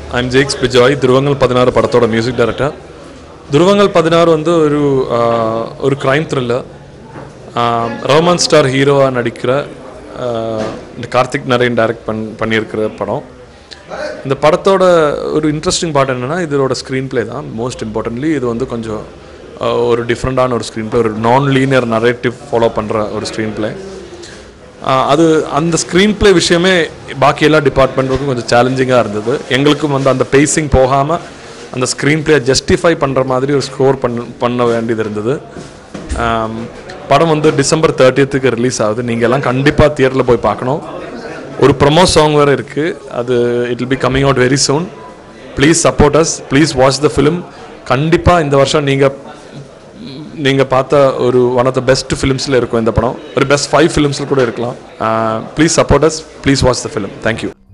I'm ஜேக்ஸ் Bijoy துருவங்கள் பதினாறு படத்தோட மியூசிக் டைரக்டர் துருவங்கள் பதினாறு வந்து ஒரு ஆஹ், ஒரு க்ரைம் த்ரில்லர் ரோமன் ஸ்டார் ஹீரோவாக நடிக்கிற ஆஹ், இந்த கார்த்திக் நரேன் டைரக்ட் பண் பண்ணியிருக்கிற படம் இந்த படத்தோட ஒரு இன்ட்ரெஸ்டிங் பார்ட் என்னென்னா இதோட ஸ்க்ரீன் ப்ளே தான் மோஸ்ட் இம்பார்ட்டன்ட்லி இது வந்து கொஞ்சம் ஆஹ், ஒரு டிஃப்ரெண்ட்டான ஒரு ஸ்க்ரீன் ப்ளே ஒரு நான் லீனியர் நரேட்டிவ் ஃபாலோ பண்ணுற ஒரு ஸ்க்ரீன் ப்ளே அது அந்த ஸ்க்ரீன் ப்ளே விஷயமே பாக்கி எல்லா டிபார்ட்மெண்ட்டுக்கும் கொஞ்சம் சேலஞ்சிங்காக இருந்தது எங்களுக்கும் வந்து அந்த பேசிங் போகாமல் அந்த ஸ்க்ரீன் ப்ளே ஜஸ்டிஃபை பண்ணுற மாதிரி ஒரு ஸ்கோர் பண்ண பண்ண வேண்டியது இருந்தது ஆம், படம் வந்து டிசம்பர் தேர்ட்டியத்துக்கு ரிலீஸ் ஆகுது நீங்கள் எல்லாம் கண்டிப்பாக தியேட்டரில் போய் பார்க்கணும் ஒரு ப்ரொமோ சாங் வேறு இருக்குது அது it will be coming out very soon please support us please watch the film கண்டிப்பாக இந்த வருஷம் நீங்கள் நீங்கள் பார்த்த ஒரு ஒன் ஆஃப் த பெஸ்ட் ஃபிலிம்ஸில் இருக்கும் இந்த படம் ஒரு பெஸ்ட் ஃபைவ் ஃபிலிம்ஸில் கூட இருக்கலாம் please support us please watch the film thank you